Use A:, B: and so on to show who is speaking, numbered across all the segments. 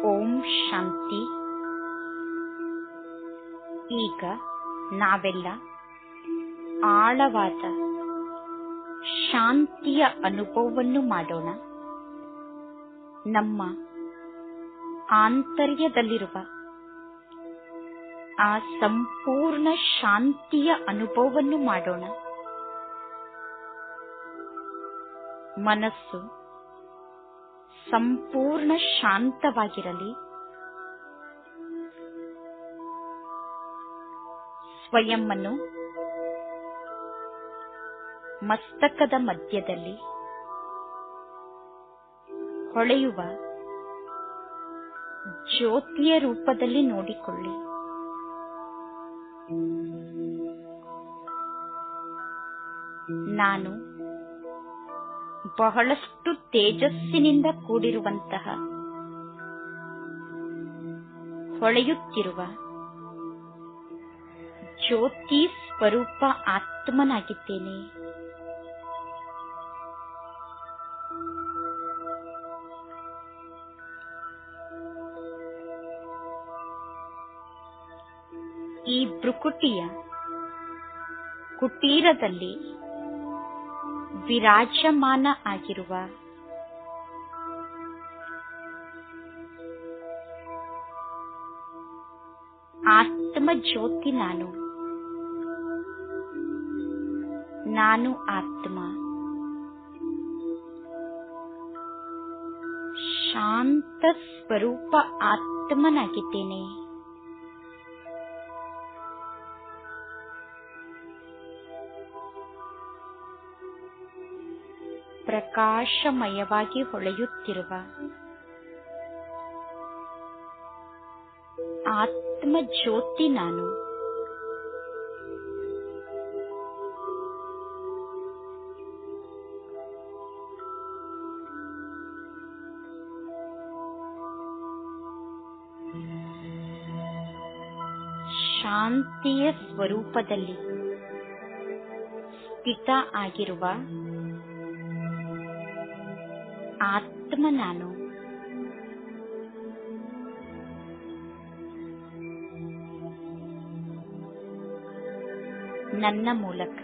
A: ಓಂ ಶಾಂತಿ ಈಗ ನಾವೆಲ್ಲ ಆಳವಾದ ಶಾಂತಿಯ ಅನುಭವವನ್ನು ಮಾಡೋಣ ನಮ್ಮ ಆಂತರ್ಯದಲ್ಲಿರುವ ಆ ಸಂಪೂರ್ಣ ಶಾಂತಿಯ ಅನುಭವವನ್ನು ಮಾಡೋಣ ಮನಸ್ಸು ಸಂಪೂರ್ಣ ಶಾಂತವಾಗಿರಲಿ ಸ್ವಯಂ ಅನ್ನು ಮಸ್ತಕದ ಮಧ್ಯದಲ್ಲಿ ಹೊಳೆಯುವ ಜ್ಯೋತಿಯ ರೂಪದಲ್ಲಿ ನೋಡಿಕೊಳ್ಳಿ ನಾನು ಬಹಳಷ್ಟು ತೇಜಸ್ಸಿನಿಂದ ಕೂಡಿರುವಂತಹ ಹೊಳೆಯುತ್ತಿರುವ ಜ್ಯೋತಿ ಸ್ವರೂಪ ಆತ್ಮನಾಗಿದ್ದೇನೆ ಈ ಭ್ರುಕುಟಿಯ ಕುಟೀರದಲ್ಲಿ ವಿರಾಜಮಾನ ಆಗಿರುವ ಆತ್ಮ ಜ್ಯೋತಿ ನಾನು ನಾನು ಆತ್ಮ ಶಾಂತ ಸ್ವರೂಪ ಆತ್ಮನಾಗಿದ್ದೇನೆ ಪ್ರಕಾಶಮಯವಾಗಿ ಹೊಳೆಯುತ್ತಿರುವ ಆತ್ಮ ಜ್ಯೋತಿ ನಾನು ಶಾಂತಿಯ ಸ್ವರೂಪದಲ್ಲಿ ಸ್ಥಿತ ಆಗಿರುವ ಆತ್ಮ ನಾನು ನನ್ನ ಮೂಲಕ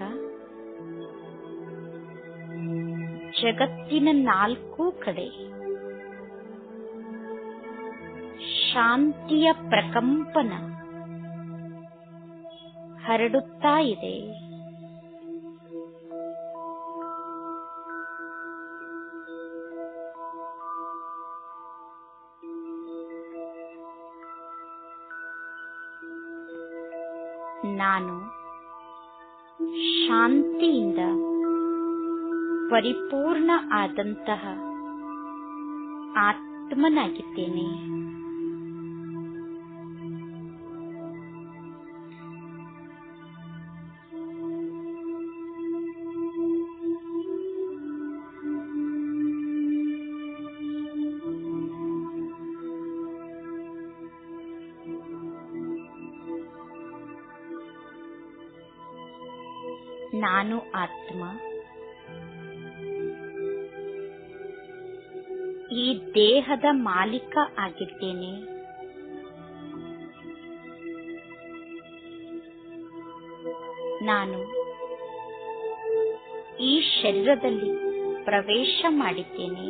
A: ಜಗತ್ತಿನ ನಾಲ್ಕೂ ಕಡೆ ಶಾಂತಿಯ ಪ್ರಕಂಪನ ಹರಡುತ್ತಾ ಇದೆ ನಾನು ಶಾಂತಿಯಿಂದ ಪರಿಪೂರ್ಣ ಆದಂತಹ ಆತ್ಮನಾಗಿದ್ದೇನೆ ನಾನು ಆತ್ಮ ಈ ದೇಹದ ಮಾಲೀಕ ಆಗಿದ್ದೇನೆ ನಾನು ಈ ಶರೀರದಲ್ಲಿ ಪ್ರವೇಶ ಮಾಡಿದ್ದೇನೆ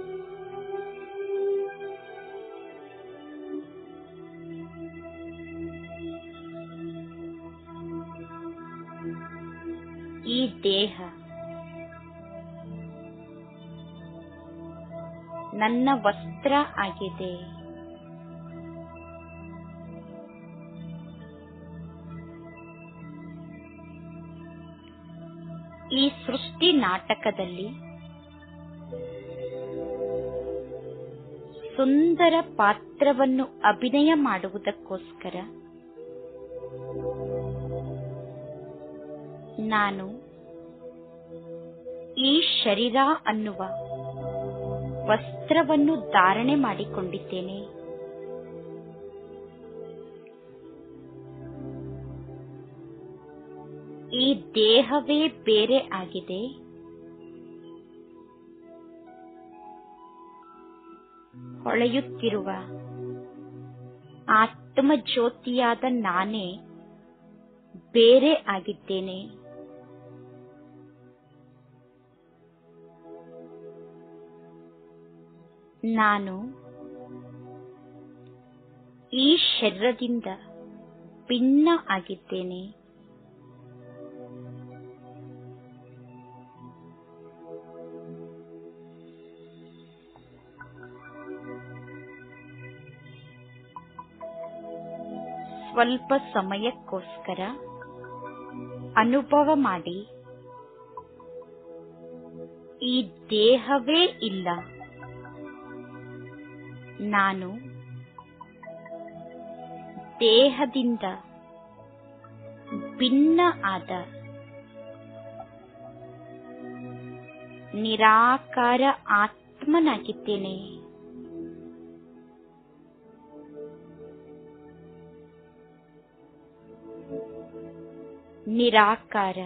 A: ಈ ದೇಹ ನನ್ನ ವಸ್ತ್ರ ಆಗಿದೆ ಈ ಸೃಷ್ಟಿ ನಾಟಕದಲ್ಲಿ ಸುಂದರ ಪಾತ್ರವನ್ನು ಅಭಿನಯ ಮಾಡುವುದಕ್ಕೋಸ್ಕರ ನಾನು ಈ ಶರೀರ ಅನ್ನುವ ವಸ್ತ್ರವನ್ನು ಧಾರಣೆ ಮಾಡಿಕೊಂಡಿದ್ದೇನೆ ಈ ದೇಹವೇ ಬೇರೆ ಆಗಿದೆ ಹೊಳೆಯುತ್ತಿರುವ ಆತ್ಮ ಜ್ಯೋತಿಯಾದ ನಾನೇ ಬೇರೆ ಆಗಿದ್ದೇನೆ ನಾನು ಈ ಶರೀರದಿಂದ ಭಿನ್ನ ಆಗಿದ್ದೇನೆ ಸ್ವಲ್ಪ ಸಮಯಕ್ಕೋಸ್ಕರ ಅನುಭವ ಮಾಡಿ ಈ ದೇಹವೇ ಇಲ್ಲ ನಾನು ದೇಹದಿಂದ ಭಿನ್ನ ಆದ ನಿರಾಕಾರ ಆತ್ಮನಾಗಿದ್ದೇನೆ ನಿರಾಕಾರ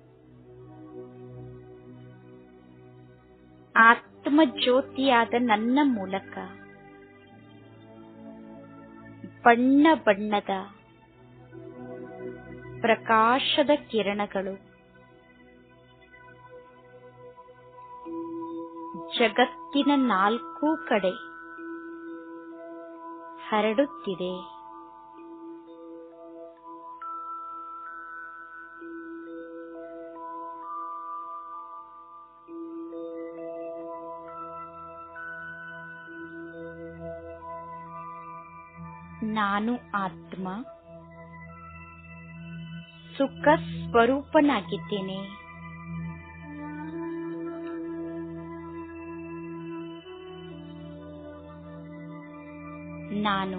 A: ಆತ್ಮ ಜ್ಯೋತಿಯಾದ ನನ್ನ ಮೂಲಕ ಬಣ್ಣ ಬಣ್ಣದ ಪ್ರಕಾಶದ ಕಿರಣಗಳು ಜಗತ್ತಿನ ನಾಲ್ಕೂ ಕಡೆ ಹರಡುತ್ತಿದೆ ನಾನು ಆತ್ಮ ಸುಖ ಸ್ವರೂಪನಾಗಿದ್ದೇನೆ ನಾನು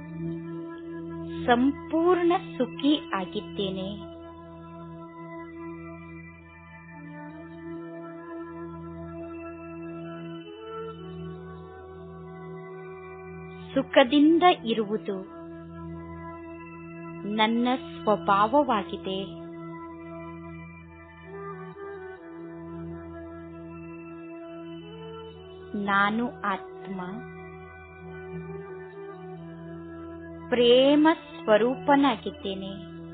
A: ಸಂಪೂರ್ಣ ಸುಖಿ ಆಗಿದ್ದೇನೆ ಸುಖದಿಂದ ಇರುವುದು ನನ್ನ ಸ್ವಭಾವವಾಗಿದೆ ನಾನು ಆತ್ಮ ಪ್ರೇಮ ಸ್ವರೂಪನಾಗಿದ್ದೇನೆ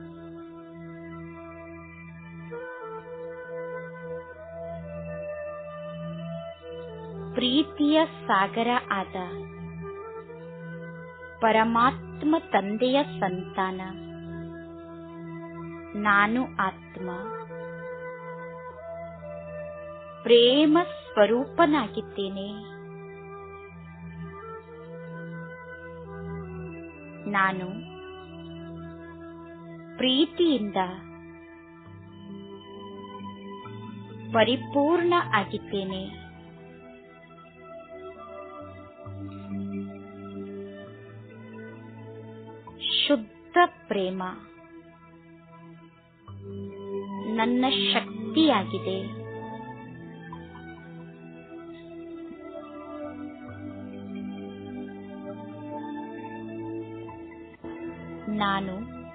A: ಪ್ರೀತಿಯ ಸಾಗರ ಆದ ಪರಮಾತ್ಮ ತಂದೆಯ ಸಂತಾನ ನಾನು ಆತ್ಮ ಪ್ರೇಮ ಸ್ವರೂಪನಾಗಿದ್ದೇನೆ ನಾನು ಪ್ರೀತಿಯಿಂದ ಪರಿಪೂರ್ಣ ಆಗಿದ್ದೇನೆ ಶುದ್ಧ ಪ್ರೇಮ ನನ್ನ ಶಕ್ತಿಯಾಗಿದೆ ನಾನು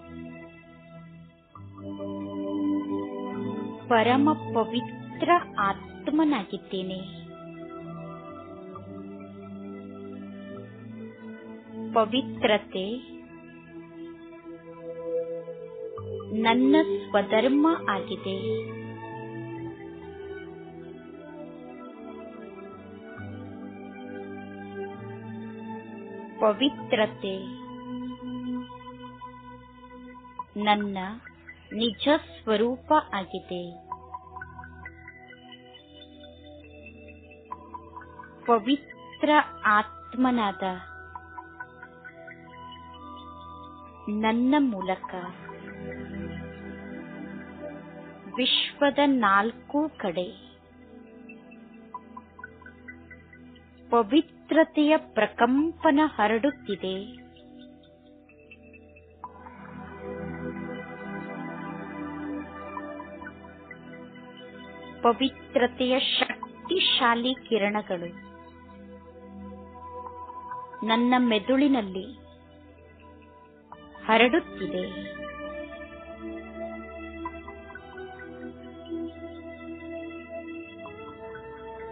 A: ಪರಮ ಪವಿತ್ರ ಆತ್ಮನಾಗಿದ್ದೇನೆ ಪವಿತ್ರತೆ ನನ್ನ ಸ್ವಧರ್ಮ ಆಗಿದೆ ಪವಿತ್ರತೆ ನನ್ನ ನಿಜ ಸ್ವರೂಪ ಆಗಿದೆ ಪವಿತ್ರ ಆತ್ಮನಾದ ನನ್ನ ಮೂಲಕ ವಿಶ್ವದ ನಾಲ್ಕೂ ಕಡೆ ಪವಿತ್ರತೆಯ ಪ್ರಕಂಪನ ಹರಡುತ್ತಿದೆ ಪವಿತ್ರತೆಯ ಶಕ್ತಿಶಾಲಿ ಕಿರಣಗಳು ನನ್ನ ಮೆದುಳಿನಲ್ಲಿ ಹರಡುತ್ತಿದೆ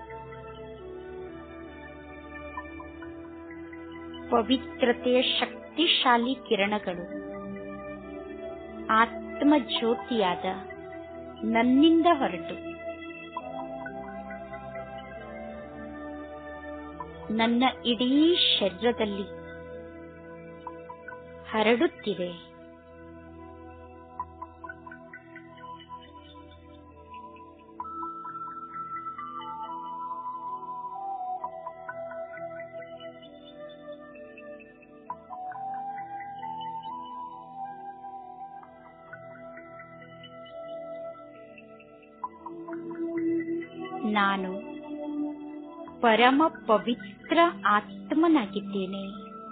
A: ಪವಿತ್ರತೆಯ ಶಕ್ತಿ ಶಕ್ತಿಶಾಲಿ ಕಿರಣಗಳು ಆತ್ಮ ಜ್ಯೋತಿಯಾದ ನನ್ನಿಂದ ಹೊರಟು ನನ್ನ ಇಡೀ ಶರೀರದಲ್ಲಿ ಹರಡುತ್ತಿದೆ ನಾನು ಪರಮ ಪವಿತ್ರ ಆತ್ಮನಾಗಿದ್ದೇನೆ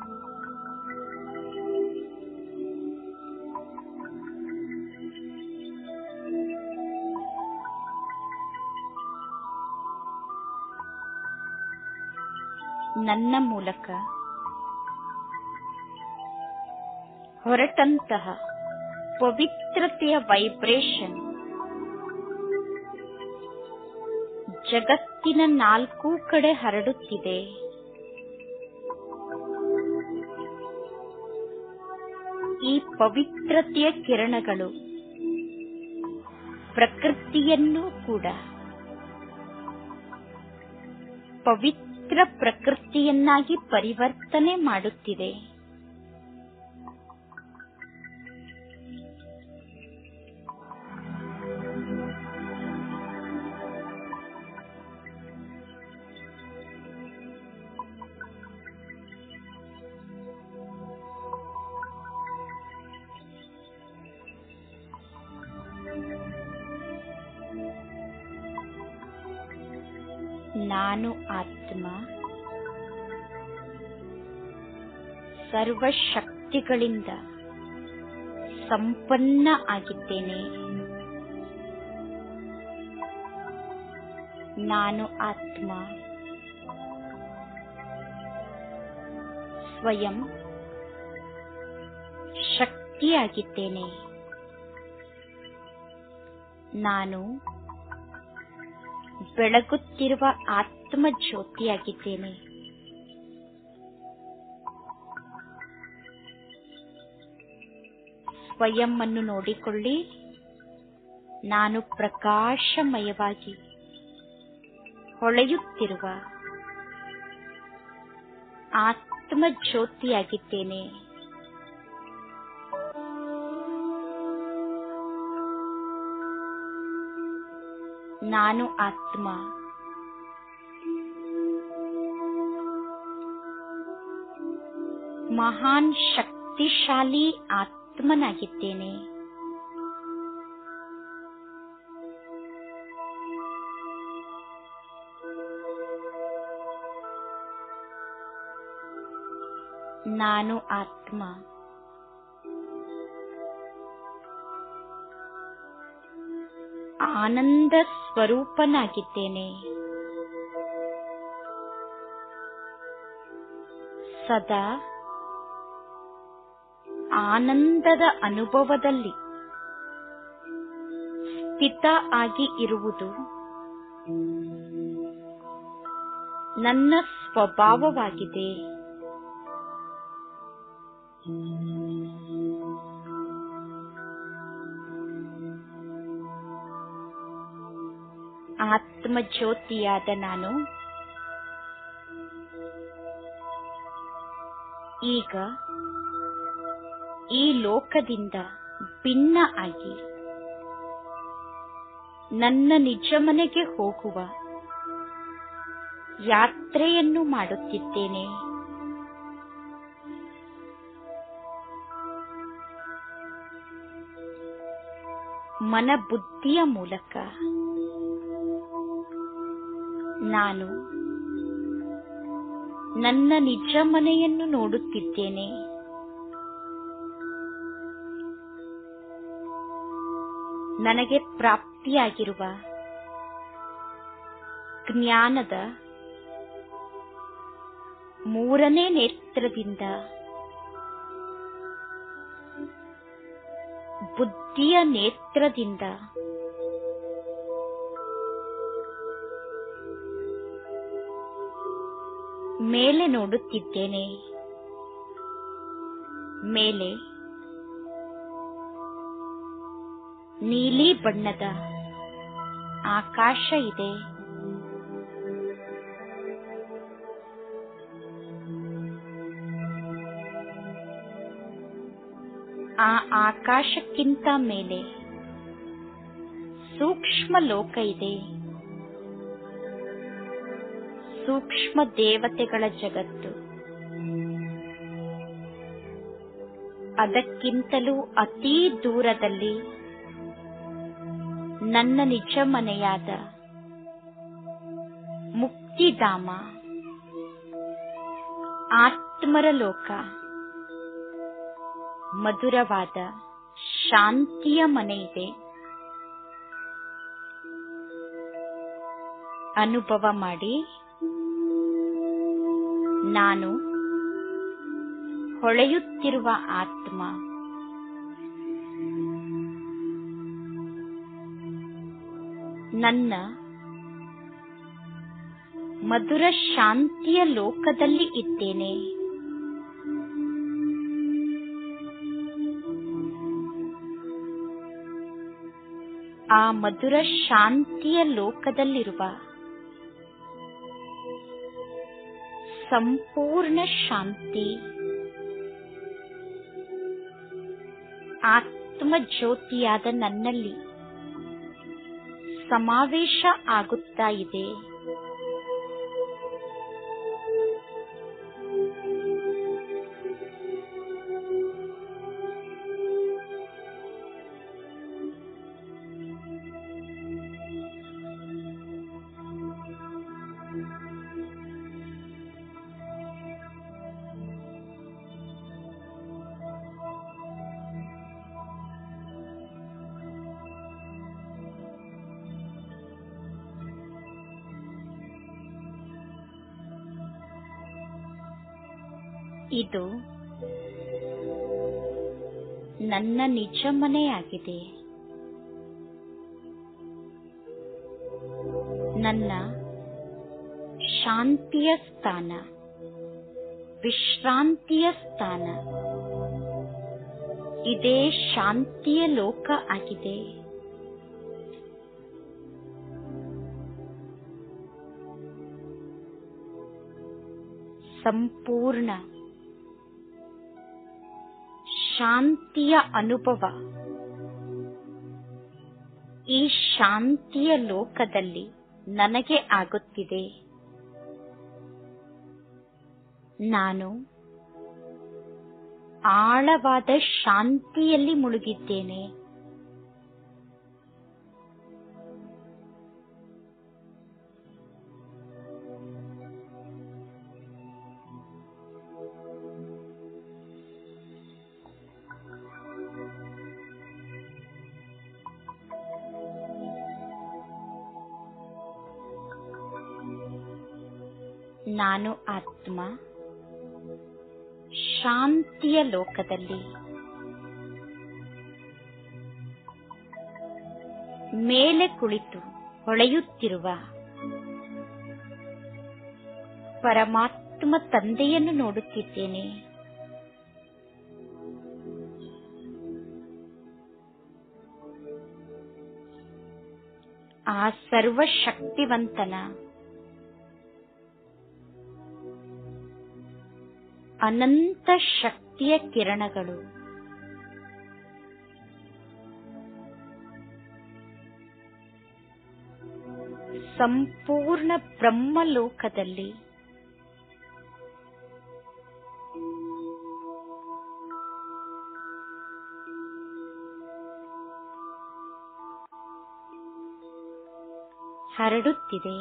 A: ನನ್ನ ಮೂಲಕ ಹೊರಟಂತಹ ಪವಿತ್ರತೆಯ ವೈಬ್ರೇಷನ್ ಜಗತ್ತಿನ ನಾಲ್ಕೂ ಕಡೆ ಹರಡುತ್ತಿದೆ ಈ ಪವಿತ್ರತೆಯ ಕಿರಣಗಳು ಪ್ರಕೃತಿಯನ್ನೂ ಕೂಡ ಪವಿತ್ರ ಪ್ರಕೃತಿಯನ್ನಾಗಿ ಪರಿವರ್ತನೆ ಮಾಡುತ್ತಿದೆ ನಾನು ಆತ್ಮ ಸರ್ವಶಕ್ತಿಗಳಿಂದ ಸಂಪನ್ನ ಆಗಿದ್ದೇನೆ ನಾನು ಆತ್ಮ ಸ್ವಯಂ ಶಕ್ತಿಯಾಗಿದ್ದೇನೆ ನಾನು ಬೆಳಗುತ್ತಿರುವ ಆತ್ಮ ಜ್ಯೋತಿಯಾಗಿದ್ದೇನೆ ಸ್ವಯಂ ಅನ್ನು ನೋಡಿಕೊಳ್ಳಿ ನಾನು ಪ್ರಕಾಶಮಯವಾಗಿ ಹೊಳೆಯುತ್ತಿರುವ ಆತ್ಮ ಜ್ಯೋತಿಯಾಗಿದ್ದೇನೆ ನಾನು ಆತ್ಮ ಮಹಾನ್ ಶಕ್ತಿಶಾಲಿ ಆತ್ಮನಾಗಿದ್ದೇನೆ ನಾನು ಆತ್ಮ ಆನಂದ ಸ್ವರೂಪನಾಗಿದ್ದೇನೆ ಸದಾ ಆನಂದದ ಅನುಭವದಲ್ಲಿ ಸ್ಥಿತ ಆಗಿ ಇರುವುದು ನನ್ನ ಸ್ವಭಾವವಾಗಿದೆ ಆತ್ಮ ಜ್ಯೋತಿಯಾದ ನಾನು ಈಗ ಈ ಲೋಕದಿಂದ ಭಿನ್ನ ಆಗಿ ನನ್ನ ನಿಜ ಮನೆಗೆ ಹೋಗುವ ಯಾತ್ರೆಯನ್ನು ಮಾಡುತ್ತಿದ್ದೇನೆ ಮನ ಬುದ್ಧಿಯ ಮೂಲಕ ನಾನು ನನ್ನ ನಿಜ ಮನೆಯನ್ನು ನೋಡುತ್ತಿದ್ದೇನೆ ನನಗೆ ಪ್ರಾಪ್ತಿಯಾಗಿರುವ ಜ್ಞಾನದ ಮೂರನೇ ನೇತ್ರದಿಂದ ಬುದ್ಧಿಯ ನೇತ್ರದಿಂದ ಮೇಲೆ ನೋಡುತ್ತಿದ್ದೇನೆ ಮೇಲೆ ನೀಲಿ ಬಣ್ಣದ ಆಕಾಶ ಇದೆ ಆ ಆಕಾಶಕ್ಕಿಂತ ಮೇಲೆ ಸೂಕ್ಷ್ಮ ಲೋಕ ಇದೆ ಸೂಕ್ಷ್ಮ ದೇವತೆಗಳ ಜಗತ್ತು ಅದಕ್ಕಿಂತಲೂ ಅತೀ ದೂರದಲ್ಲಿ ನನ್ನ ನಿಜ ಮನೆಯಾದ ಮುಕ್ತಿಧಾಮ ಆತ್ಮರ ಲೋಕ ಮಧುರವಾದ ಶಾಂತಿಯ ಮನೆ ಇದೆ ಅನುಭವ ಮಾಡಿ ನಾನು ಹೊಳೆಯುತ್ತಿರುವ ಆತ್ಮ ನನ್ನ ಮಧುರ ಶಾಂತಿಯ ಲೋಕದಲ್ಲಿ ಇದ್ದೇನೆ ಆ ಮಧುರ ಶಾಂತಿಯ ಲೋಕದಲ್ಲಿರುವ ಸಂಪೂರ್ಣ ಶಾಂತಿ ಆತ್ಮ ಜ್ಯೋತಿಯಾದ ನನ್ನಲ್ಲಿ ಸಮಾವೇಶ ಆಗುತ್ತಾ ಇದೆ ಇದು ನನ್ನ ನಿಜ ಮನೆಯಾಗಿದೆ ನನ್ನ ಶಾಂತಿಯ ಸ್ಥಾನ ವಿಶ್ರಾಂತಿಯ ಸ್ಥಾನ ಇದೇ ಶಾಂತಿಯ ಲೋಕ ಆಗಿದೆ ಸಂಪೂರ್ಣ ಶಾಂತಿಯ ಅನುಭವ ಈ ಶಾಂತಿಯ ಲೋಕದಲ್ಲಿ ನನಗೆ ಆಗುತ್ತಿದೆ ನಾನು ಆಳವಾದ ಶಾಂತಿಯಲ್ಲಿ ಮುಳುಗಿದ್ದೇನೆ ನಾನು ಆತ್ಮ ಶಾಂತಿಯ ಲೋಕದಲ್ಲಿ ಮೇಲೆ ಕುಳಿತು ಹೊಳೆಯುತ್ತಿರುವ ಪರಮಾತ್ಮ ತಂದೆಯನ್ನು ನೋಡುತ್ತಿದ್ದೇನೆ ಆ ಸರ್ವಶಕ್ತಿವಂತನ ಅನಂತ ಶಕ್ತಿಯ ಕಿರಣಗಳು ಸಂಪೂರ್ಣ ಬ್ರಹ್ಮಲೋಕದಲ್ಲಿ ಹರಡುತ್ತಿದೆ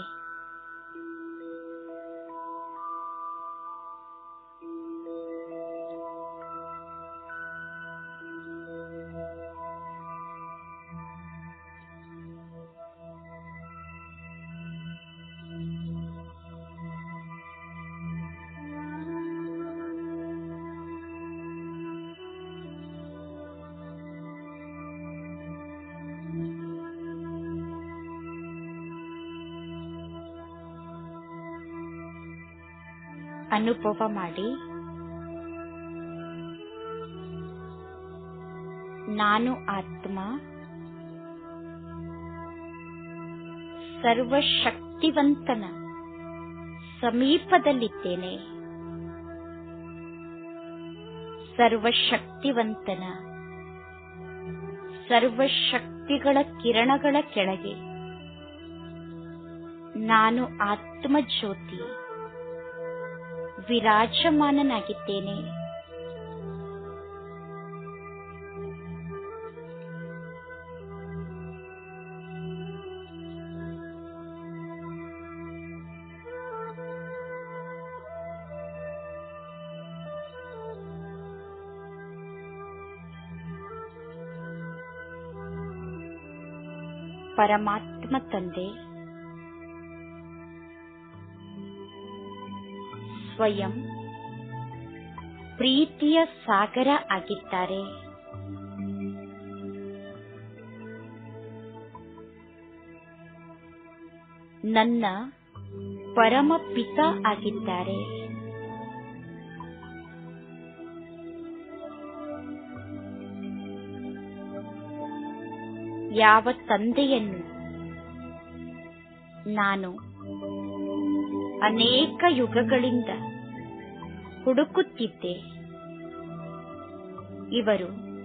A: ಅನುಭವ ಮಾಡಿ ನಾನು ಆತ್ಮ ಸರ್ವಶಕ್ತಿವಂತನ ಸಮೀಪದಲ್ಲಿದ್ದೇನೆ ಸರ್ವಶಕ್ತಿವಂತನ ಸರ್ವಶಕ್ತಿಗಳ ಕಿರಣಗಳ ಕೆಳಗೆ ನಾನು ಆತ್ಮ ಜ್ಯೋತಿ ವಿರಾಜಮಾನನಾಗಿದ್ದೇನೆ ಪರಮಾತ್ಮ ತಂದೆ ಸ್ವಯಂ ಪ್ರೀತಿಯ ಸಾಗರ ಆಗಿದ್ದಾರೆ ನನ್ನ ಪರಮ ಪಿತ ಆಗಿದ್ದಾರೆ ಯಾವ ತಂದೆಯನ್ನು ನಾನು ಅನೇಕ ಯುಗಗಳಿಂದ ಹುಡುಕುತ್ತಿದ್ದೆ ಇವರು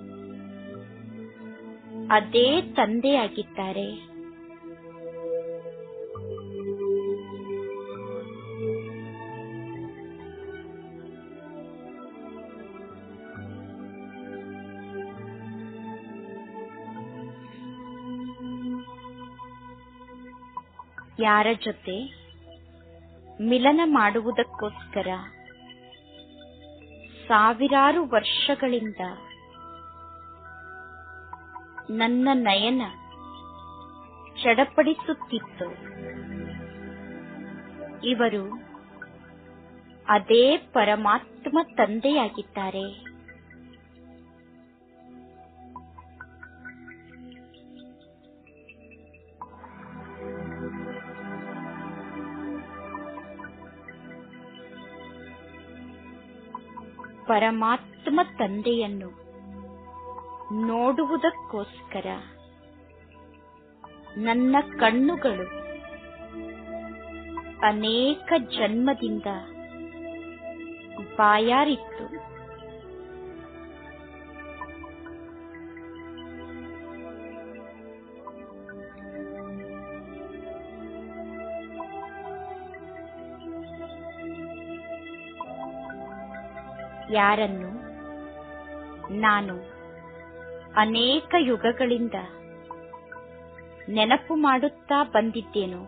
A: ಅದೇ ತಂದೆಯಾಗಿದ್ದಾರೆ ಯಾರ ಜೊತೆ ಮಿಲನ ಮಾಡುವುದಕ್ಕೋಸ್ಕರ ಸಾವಿರಾರು ವರ್ಷಗಳಿಂದ ನನ್ನ ನಯನ ಚಡಪಡಿಸುತ್ತಿತ್ತು ಇವರು ಅದೇ ಪರಮಾತ್ಮ ತಂದೆಯಾಗಿದ್ದಾರೆ ಪರಮಾತ್ಮ ತಂದೆಯನ್ನು ನೋಡುವುದಕ್ಕೋಸ್ಕರ ನನ್ನ ಕಣ್ಣುಗಳು ಅನೇಕ ಜನ್ಮದಿಂದ ಬಾಯಾರಿತ್ತು ಯಾರನ್ನು ನಾನು ಅನೇಕ ಯುಗಗಳಿಂದ ನೆನಪು ಮಾಡುತ್ತಾ ಬಂದಿದ್ದೇನೋ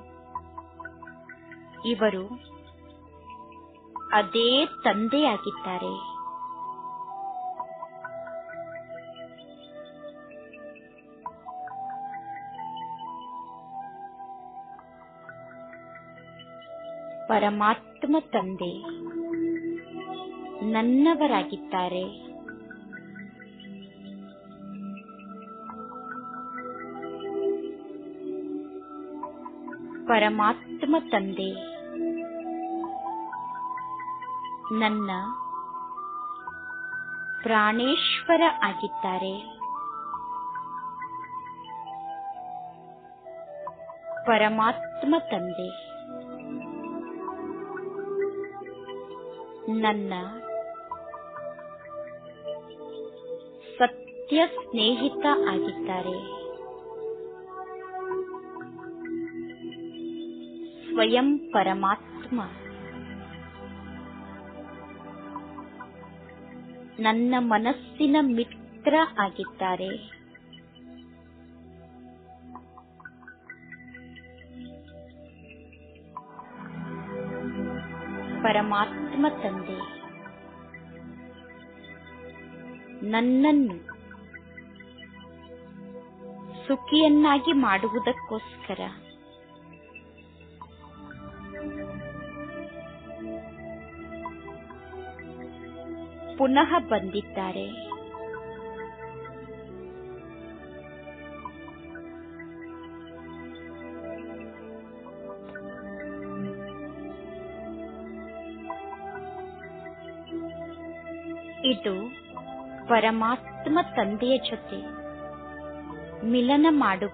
A: ಇವರು ಅದೇ ತಂದೆಯಾಗಿದ್ದಾರೆ ಪರಮಾತ್ಮ ತಂದೆ ನನ್ನವರಾಗಿದ್ದಾರೆ ಪರಮಾತ್ಮ ತಂದೆ ನನ್ನ ಪ್ರಾಣೇಶ್ವರ ಆಗಿದ್ದಾರೆ ಪರಮಾತ್ಮ ತಂದೆ ನನ್ನ ಸತ್ಯ ಸ್ನೇಹಿತ ಆಗಿದ್ದಾರೆ ಸ್ವಯಂ ಪರಮಾತ್ಮ ನನ್ನ ಮನಸ್ಸಿನ ಮಿತ್ರ ಆಗಿದ್ದಾರೆ ಪರಮಾತ್ಮ ತಂದೆ ನನ್ನನ್ನು ಸುಖಿಯನ್ನಾಗಿ ಮಾಡುವುದಕ್ಕೋಸ್ಕರ ಪುನಃ ಬಂದಿದ್ದಾರೆ ಇದು ಪರಮಾತ್ಮ ಪರಮಾತ್ಮ ತಂದೆಯ ಜೊತೆ ಮಿಲನ ಮಾಡುವ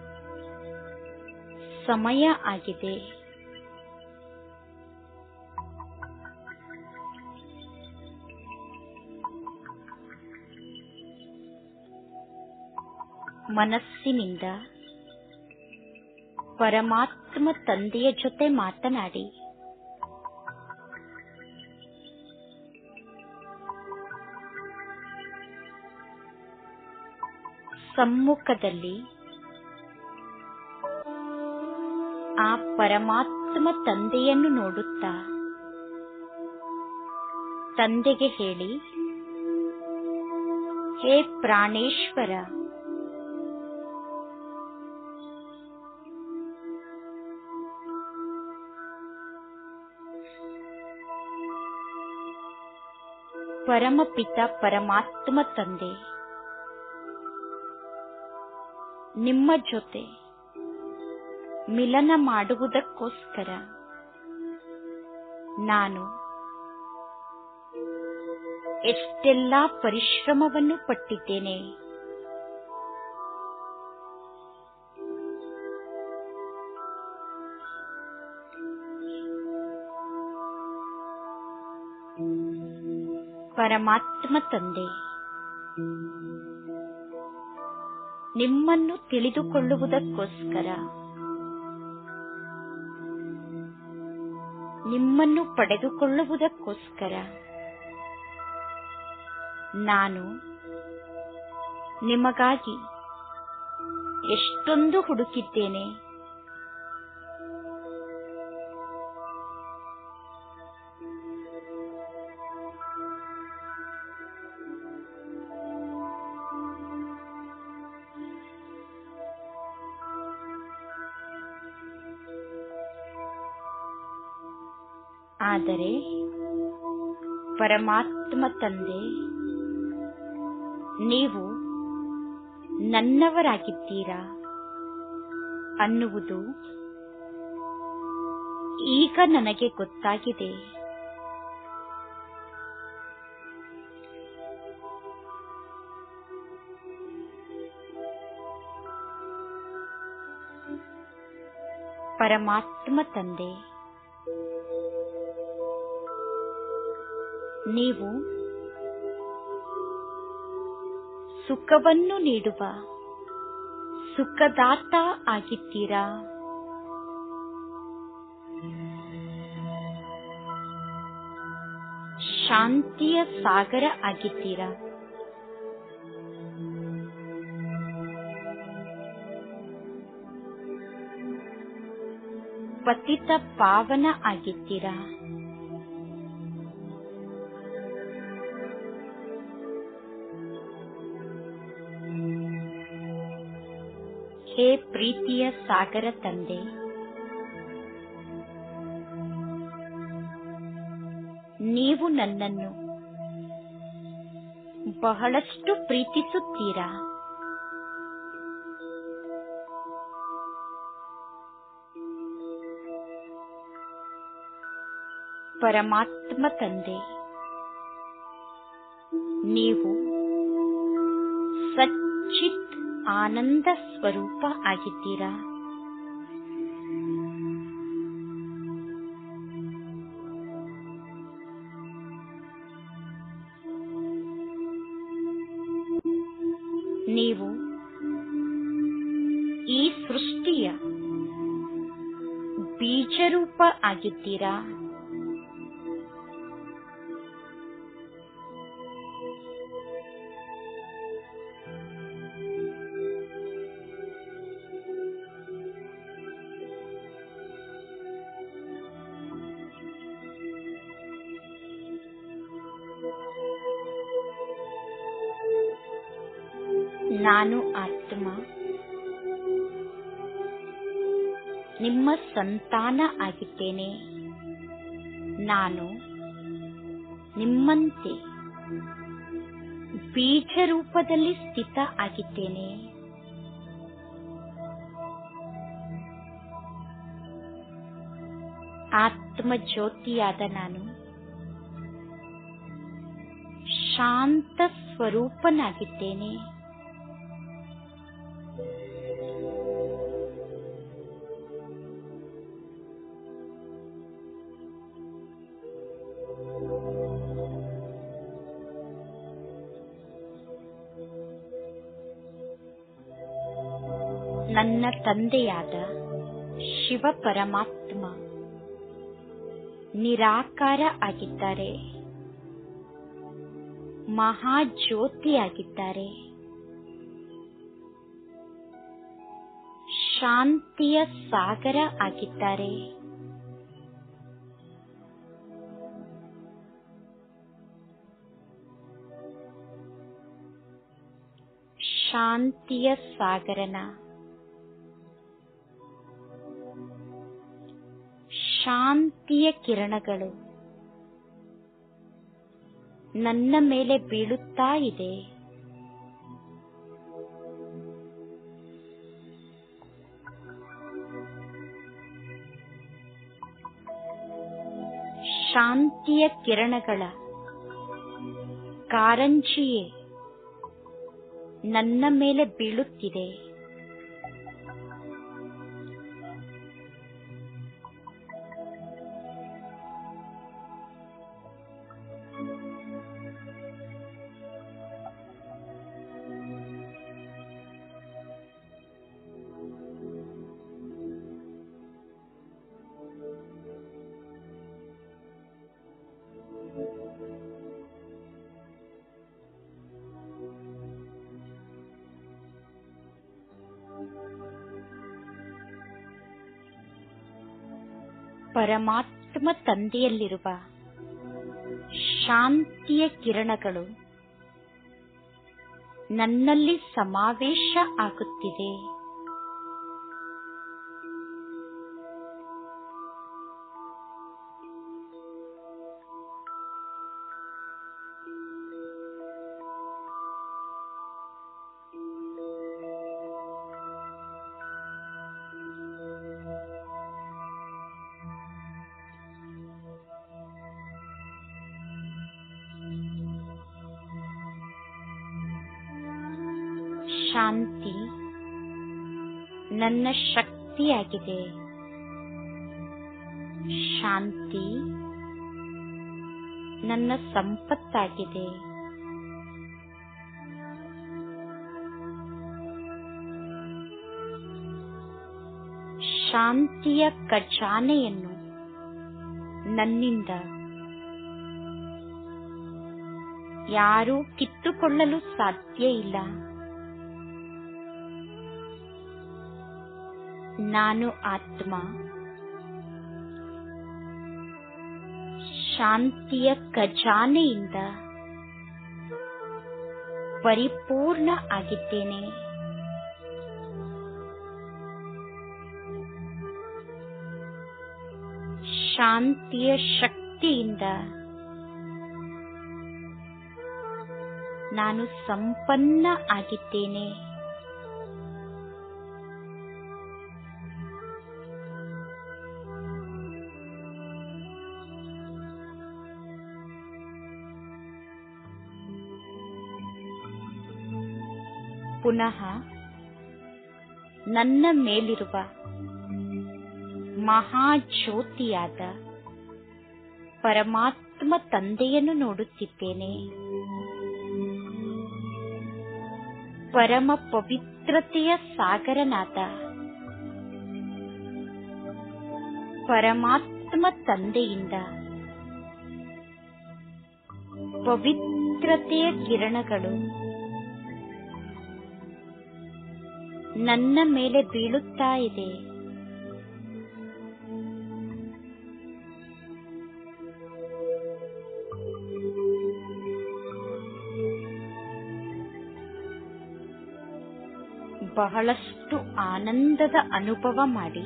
A: ಸಮಯ ಆಗಿದೆ ಮನಸ್ಸಿನಿಂದ ಪರಮಾತ್ಮ ತಂದೆಯ ಜೊತೆ ಮಾತನಾಡಿ ಸಮ್ಮುಖದಲ್ಲಿ ಆ ಪರಮಾತ್ಮ ತಂದೆಯನ್ನು ನೋಡುತ್ತಾ ತಂದೆಗೆ ಹೇಳಿ ಹೇ ಪ್ರಾಣೇಶ್ವರ ಪರಮಪಿತ ಪರಮಾತ್ಮ ತಂದೆ ನಿಮ್ಮ ಜೊತೆ ಮಿಲನ ಮಾಡುವುದಕ್ಕೋಸ್ಕರ ನಾನು ಎಷ್ಟೆಲ್ಲಾ ಪರಿಶ್ರಮವನ್ನು ಪಟ್ಟಿದ್ದೇನೆ ಪರಮಾತ್ಮ ತಂದೆ ನಿಮ್ಮನ್ನು ತಿಳಿದುಕೊಳ್ಳುವುದಕ್ಕೋಸ್ಕರ ನಿಮ್ಮನ್ನು ಪಡೆದುಕೊಳ್ಳುವುದಕ್ಕೋಸ್ಕರ ನಾನು ನಿಮಗಾಗಿ ಎಷ್ಟೊಂದು ಹುಡುಕಿದ್ದೇನೆ ಆದರೆ ಪರಮಾತ್ಮ ತಂದೆ ನೀವು ನನ್ನವರಾಗಿದ್ದೀರಾ ಅನ್ನುವುದು ಈಗ ನನಗೆ ಗೊತ್ತಾಗಿದೆ ಪರಮಾತ್ಮ ತಂದೆ ನೀವು ಸುಖವನ್ನು ನೀಡುವ ಸುಖದಾತ ಆಗಿದ್ದೀರಾ ಶಾಂತಿಯ ಸಾಗರ ಆಗಿದ್ದೀರಾ ಪತಿತ ಪಾವನ ಆಗಿದ್ದೀರಾ ಹೇ ಪ್ರೀತಿಯ ಸಾಗರ ತಂದೆ ನೀವು ನನ್ನನ್ನು ಬಹಳಷ್ಟು ಪ್ರೀತಿಸುತ್ತೀರಾ ಪರಮಾತ್ಮ ತಂದೆ ನೀವು ಸಚ್ಚಿತ್ ಆನಂದ ಸ್ವರೂಪ ಆಗಿದ್ದೀರಾ ನೀವು ಈ ಸೃಷ್ಟಿಯ ಬೀಜರೂಪ ಆಗಿದ್ದೀರಾ ನಾನು ಆತ್ಮ ನಿಮ್ಮ ಸಂತಾನ ಆಗಿದ್ದೇನೆ ನಾನು ನಿಮ್ಮಂತೆ ಬೀಜ ರೂಪದಲ್ಲಿ ಸ್ಥಿತ ಆಗಿದ್ದೇನೆ ಆತ್ಮ ಜ್ಯೋತಿಯಾದ ನಾನು ಶಾಂತ ಸ್ವರೂಪನಾಗಿದ್ದೇನೆ ನನ್ನ ತಂದೆಯಾದ ಶಿವ ಪರಮಾತ್ಮ ನಿರಾಕಾರ ಆಗಿದ್ದಾರೆ ಮಹಾಜ್ಯೋತಿಯಾಗಿದ್ದಾರೆ ಶಾಂತಿಯ ಸಾಗರ ಆಗಿದ್ದಾರೆ ಶಾಂತಿಯ ಸಾಗರನ ಶಾಂತಿಯ ಕಿರಣಗಳು ನನ್ನ ಮೇಲೆ ಬೀಳುತ್ತಾ ಇದೆ ಶಾಂತಿಯ ಕಿರಣಗಳ ಕಾರಂಜಿಯೇ ನನ್ನ ಮೇಲೆ ಬೀಳುತ್ತಿದೆ ಪರಮಾತ್ಮ ತಂದೆಯಲ್ಲಿರುವ ಶಾಂತಿಯ ಕಿರಣಗಳು ನನ್ನಲ್ಲಿ ಸಮಾವೇಶ ಆಗುತ್ತಿದೆ ಶಾಂತಿ ನನ್ನ ಶಕ್ತಿಯಾಗಿದೆ ಶಾಂತಿ ನನ್ನ ಸಂಪತ್ತಾಗಿದೆ ಶಾಂತಿಯ ಖಜಾನೆಯನ್ನು ನನ್ನಿಂದ ಯಾರೂ ಕಿತ್ತುಕೊಳ್ಳಲು ಸಾಧ್ಯ ಇಲ್ಲ ನಾನು ಆತ್ಮ ಶಾಂತಿಯ ಖಜಾನೆಯಿಂದ ಪರಿಪೂರ್ಣ ಆಗಿದ್ದೇನೆ ಶಾಂತಿಯ ಶಕ್ತಿಯಿಂದ ನಾನು ಸಂಪನ್ನ ಆಗಿದ್ದೇನೆ ಪುನಃ ನನ್ನ ಮೇಲಿರುವ ಮಹಾಜ್ಯೋತಿಯಾದ ಪರಮಾತ್ಮ ತಂದೆಯನ್ನು ನೋಡುತ್ತಿದ್ದೇನೆ ಪರಮ ಪವಿತ್ರತೆಯ ಸಾಗರನಾದ ಪರಮಾತ್ಮ ತಂದೆಯಿಂದ ಪವಿತ್ರತೆಯ ಕಿರಣಗಳು ನನ್ನ ಮೇಲೆ ಬೀಳುತ್ತಾ ಇದೆ ಬಹಳಷ್ಟು ಆನಂದದ ಅನುಭವ ಮಾಡಿ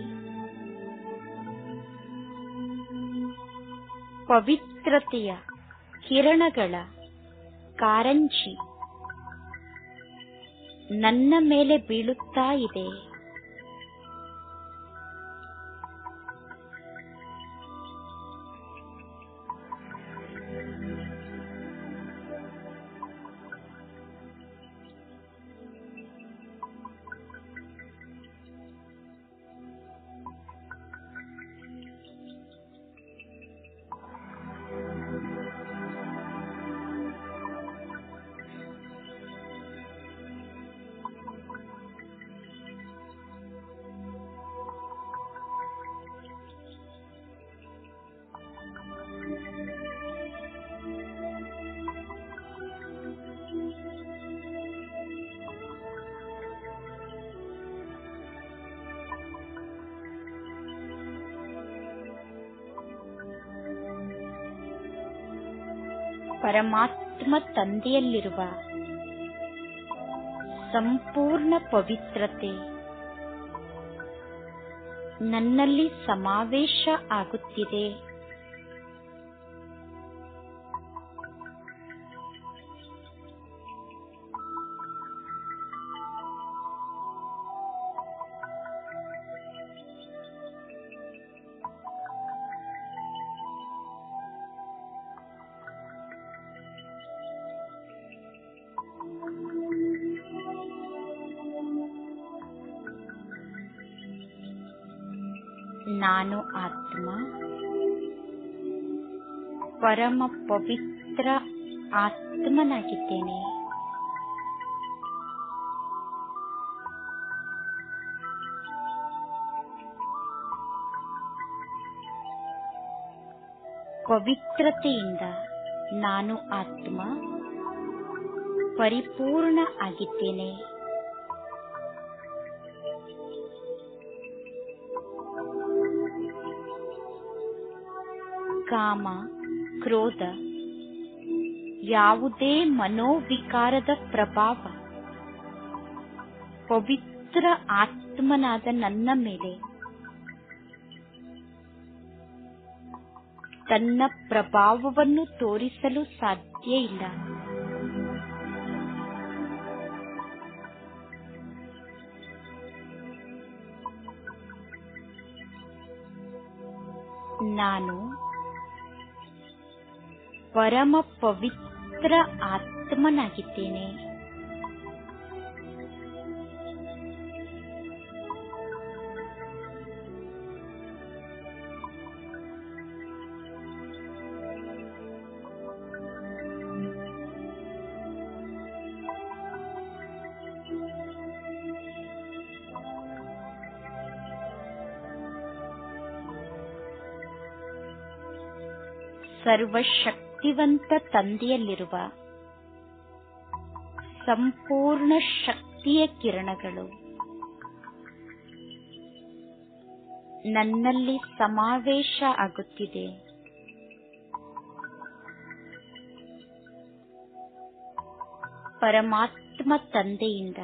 A: ಪವಿತ್ರತೆಯ ಕಿರಣಗಳ ಕಾರಂಜಿ ನನ್ನ ಮೇಲೆ ಬೀಳುತ್ತಾ ಇದೆ ಪರಮಾತ್ಮ ತಂದೆಯಲ್ಲಿರುವ ಸಂಪೂರ್ಣ ಪವಿತ್ರತೆ ನನ್ನಲ್ಲಿ ಸಮಾವೇಶ ಆಗುತ್ತಿದೆ ನಾನು ಆತ್ಮ ಪರಮ ಪವಿತ್ರ ಆತ್ಮನಾಗಿದ್ದೇನೆ ಪವಿತ್ರತೆಯಿಂದ ನಾನು ಆತ್ಮ ಪರಿಪೂರ್ಣ ಆಗಿದ್ದೇನೆ ಕಾಮ ಕ್ರೋಧ ಯಾವುದೇ ಮನೋವಿಕಾರದ ಪ್ರಭಾವ ಪವಿತ್ರ ಆತ್ಮನಾದ ನನ್ನ ಮೇಲೆ ತನ್ನ ಪ್ರಭಾವವನ್ನು ತೋರಿಸಲು ಸಾಧ್ಯ ಇಲ್ಲ ನಾನು ಪರಮ ಪವಿತ್ರ ಆತ್ಮನಾಗಿದ್ದೇನೆ ಸರ್ವಶಕ್ತಿವಂತ ತಂದೆಯಲ್ಲಿರುವ ಸಂಪೂರ್ಣ ಶಕ್ತಿಯ ಕಿರಣಗಳು ನನ್ನಲ್ಲಿ ಸಮಾವೇಶ ಆಗುತ್ತಿದೆ ಪರಮಾತ್ಮ ತಂದೆಯಿಂದ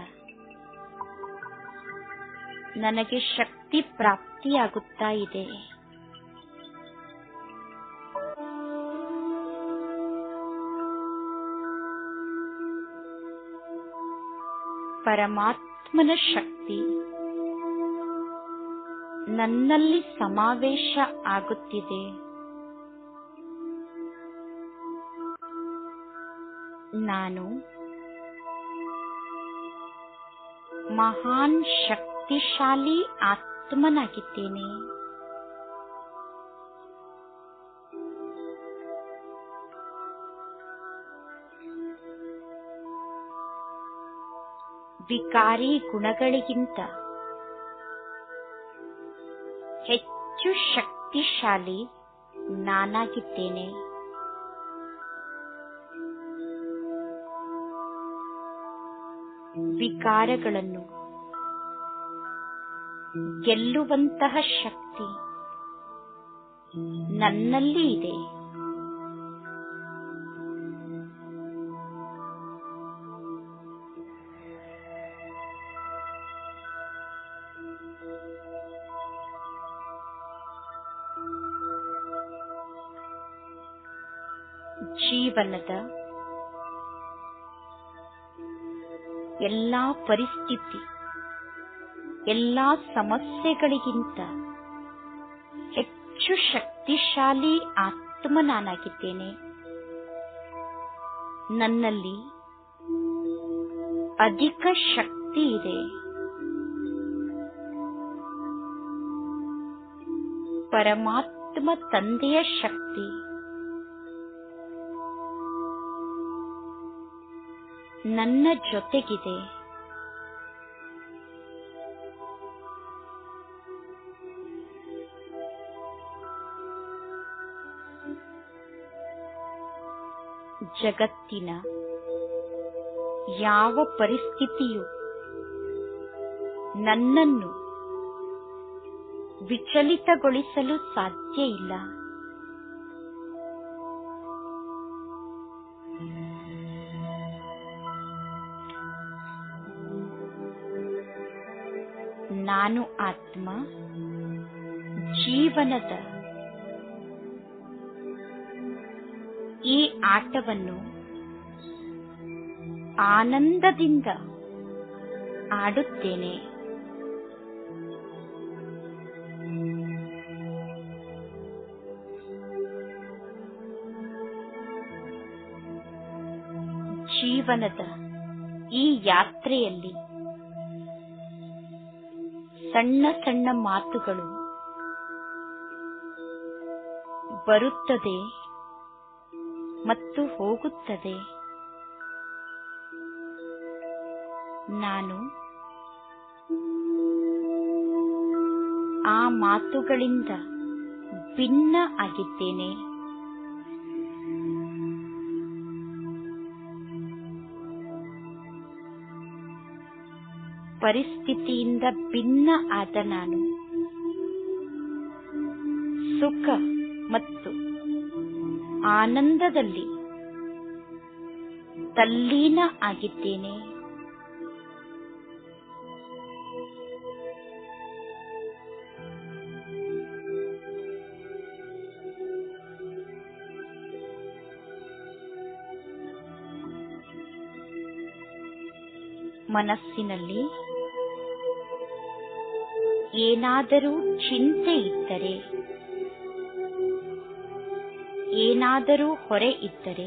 A: ನನಗೆ ಶಕ್ತಿ ಪ್ರಾಪ್ತಿಯಾಗುತ್ತಾ ಇದೆ ಪರಮಾತ್ಮನ ಶಕ್ತಿ ನನ್ನಲ್ಲಿ ಸಮಾವೇಶ ಆಗುತ್ತಿದೆ ನಾನು ಮಹಾನ್ ಶಕ್ತಿಶಾಲಿ ಆತ್ಮನಾಗಿದ್ದೇನೆ ವಿಕಾರಿ ಗುಣಗಳಿಗಿಂತ ಹೆಚ್ಚು ಶಕ್ತಿಶಾಲಿ ನಾನಾಗಿದ್ದೇನೆ ವಿಕಾರಗಳನ್ನು ಗೆಲ್ಲುವಂತಹ ಶಕ್ತಿ ನನ್ನಲ್ಲಿ ಇದೆ ಜೀವನದ ಎಲ್ಲಾ ಪರಿಸ್ಥಿತಿ ಎಲ್ಲಾ ಸಮಸ್ಯೆಗಳಿಗಿಂತ ಹೆಚ್ಚು ಶಕ್ತಿಶಾಲಿ ಆತ್ಮ ನಾನಾಗಿದ್ದೇನೆ ನನ್ನಲ್ಲಿ ಅಧಿಕ ಶಕ್ತಿ ಇದೆ ಪರಮಾತ್ಮ ತಂದೆಯ ಶಕ್ತಿ ನನ್ನ ಜೊತೆಗಿದೆ ಜಗತ್ತಿನ ಯಾವ ಪರಿಸ್ಥಿತಿಯು ನನ್ನನ್ನು ವಿಚಲಿತಗೊಳಿಸಲು ಸಾಧ್ಯ ಇಲ್ಲ ನಾನು ಆತ್ಮ ಜೀವನದ ಈ ಆಟವನ್ನು ಆನಂದದಿಂದ ಆಡುತ್ತೇನೆ ಜೀವನದ ಈ ಯಾತ್ರೆಯಲ್ಲಿ ಸಣ್ಣ ಸಣ್ಣ ಮಾತುಗಳು ಬರುತ್ತದೆ ಮತ್ತು ಹೋಗುತ್ತದೆ ನಾನು ಆ ಮಾತುಗಳಿಂದ ಭಿನ್ನ ಆಗಿದ್ದೇನೆ ಪರಿಸ್ಥಿತಿಯಿಂದ ಭಿನ್ನ ಆದ ನಾನು ಸುಖ ಮತ್ತು ಆನಂದದಲ್ಲಿ ತಲ್ಲೀನ ಆಗಿದ್ದೇನೆ ಮನಸ್ಸಿನಲ್ಲಿ ಏನಾದರೂ ಚಿಂತೆ ಇದ್ದರೆ ಏನಾದರೂ ಹೊರೆ ಇದ್ದರೆ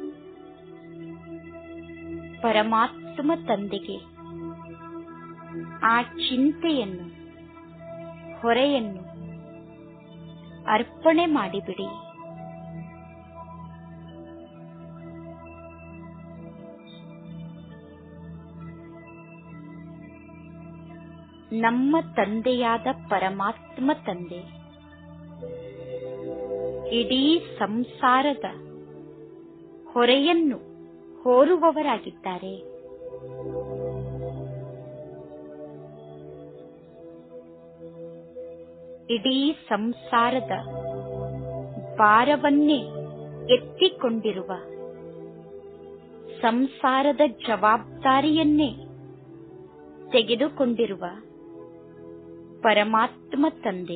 A: ಪರಮಾತ್ಮ ತಂದೆಗೆ ಆ ಚಿಂತೆಯನ್ನು ಹೊರೆಯನ್ನು ಅರ್ಪಣೆ ಮಾಡಿಬಿಡಿ ನಮ್ಮ ತಂದೆಯಾದ ಪರಮಾತ್ಮ ತಂದೆ ಇಡೀ ಸಂಸಾರದ ಹೊರೆಯನ್ನು ಹೋರುವವರಾಗಿದ್ದಾರೆ ಇಡೀ ಸಂಸಾರದ ಭಾರವನ್ನೇ ಎತ್ತಿಕೊಂಡಿರುವ ಸಂಸಾರದ ಜವಾಬ್ದಾರಿಯನ್ನೇ ತೆಗೆದುಕೊಂಡಿರುವ ಪರಮಾತ್ಮ ತಂದೆ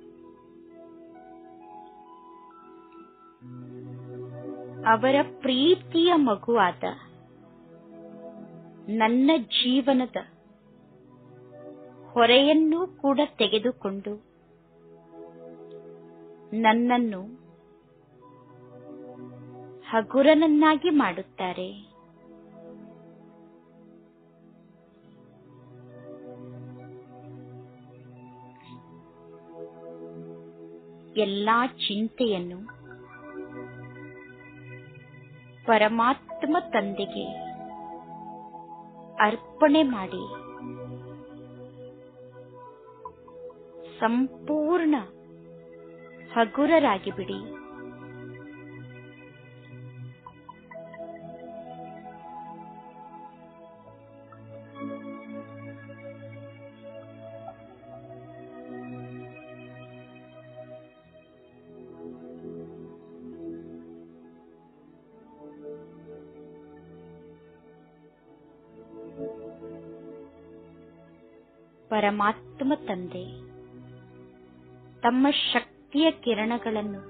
A: ಅವರ ಪ್ರೀತಿಯ ಮಗುವಾದ ನನ್ನ ಜೀವನದ ಹೊರೆಯನ್ನೂ ಕೂಡ ತೆಗೆದುಕೊಂಡು ನನ್ನನ್ನು ಹಗುರನನ್ನಾಗಿ ಮಾಡುತ್ತಾರೆ ಎಲ್ಲಾ ಚಿಂತೆಯನ್ನು ಪರಮಾತ್ಮ ತಂದೆಗೆ ಅರ್ಪಣೆ ಮಾಡಿ ಸಂಪೂರ್ಣ ಹಗುರರಾಗಿ ಬಿಡಿ ಪರಮಾತ್ಮ ತಂದೆ ತಮ್ಮ ಶಕ್ತಿಯ ಕಿರಣಗಳನ್ನು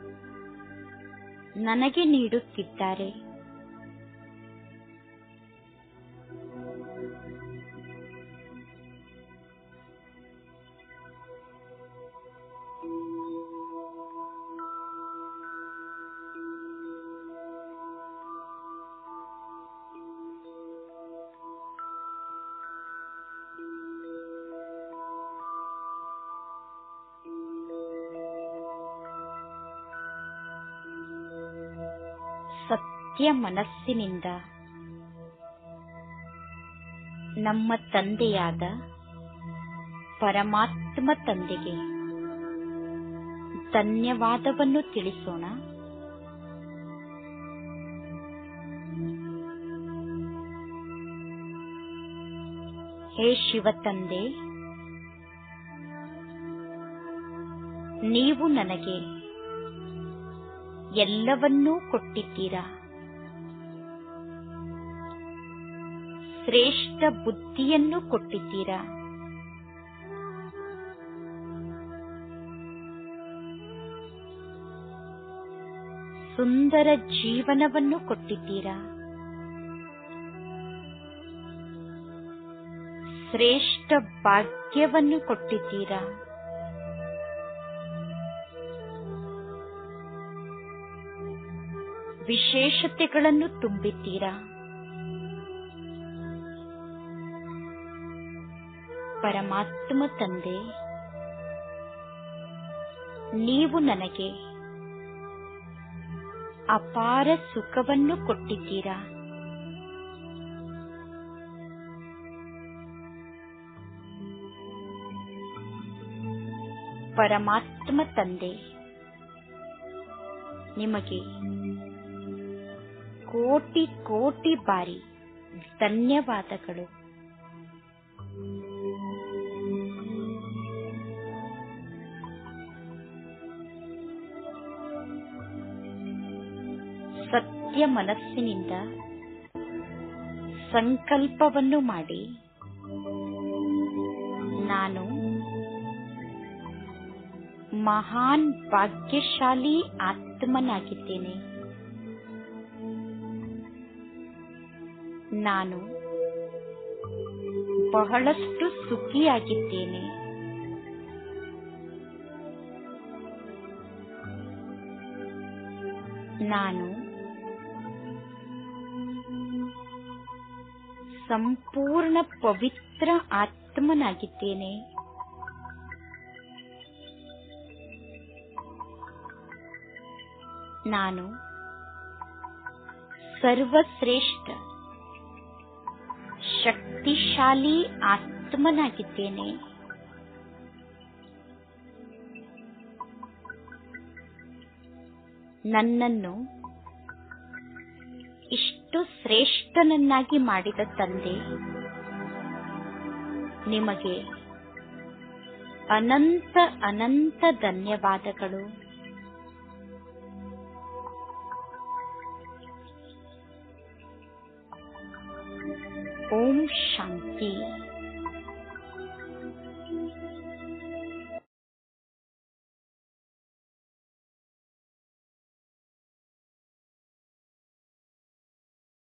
A: ನನಗೆ ನೀಡುತ್ತಿದ್ದಾರೆ ಸತ್ಯ ಮನಸ್ಸಿನಿಂದ ನಮ್ಮ ತಂದೆಯಾದ ಪರಮಾತ್ಮ ತಂದೆಗೆ ಧನ್ಯವಾದವನ್ನು ತಿಳಿಸೋಣ ಹೇ ಶಿವತಂದೆ ನೀವು ನನಗೆ ಎಲ್ಲವನ್ನೂ ಕೊಟ್ಟಿದ್ದೀರಾ ಶ್ರೇಷ್ಠ ಬುದ್ಧಿಯನ್ನು ಕೊಟ್ಟಿದ್ದೀರಾ ಸುಂದರ ಜೀವನವನ್ನು ಕೊಟ್ಟಿದ್ದೀರಾ ಶ್ರೇಷ್ಠ ಭಾಗ್ಯವನ್ನು ಕೊಟ್ಟಿದ್ದೀರಾ ವಿಶೇಷತೆಗಳನ್ನು ತುಂಬಿದ್ದೀರಾ ಪರಮಾತ್ಮ ತಂದೆ ನೀವು ನನಗೆ ಅಪಾರ ಸುಖವನ್ನು ಕೊಟ್ಟಿದ್ದೀರಾ ಪರಮಾತ್ಮ ತಂದೆ ನಿಮಗೆ ಕೋಟಿ ಕೋಟಿ ಬಾರಿ ಧನ್ಯವಾದಗಳು ಸತ್ಯ ಮನಸ್ಸಿನಿಂದ ಸಂಕಲ್ಪವನ್ನು ಮಾಡಿ ನಾನು ಮಹಾನ್ ಭಾಗ್ಯಶಾಲಿ ಆತ್ಮನಾಗಿದ್ದೇನೆ ನಾನು ಬಹಳಷ್ಟು ಸುಖಿಯಾಗಿದ್ದೇನೆ ನಾನು ಸಂಪೂರ್ಣ ಪವಿತ್ರ ಆತ್ಮನಾಗಿದ್ದೇನೆ ನಾನು ಸರ್ವಶ್ರೇಷ್ಠ ಶಕ್ತಿಶಾಲಿ ಆತ್ಮನಾಗಿದ್ದೇನೆ ನನ್ನನ್ನು ಇಷ್ಟು ಶ್ರೇಷ್ಠನನ್ನಾಗಿ ಮಾಡಿದ ತಂದೆ ನಿಮಗೆ ಅನಂತ ಅನಂತ ಧನ್ಯವಾದಗಳು ಓಂ ಶಾಂತಿ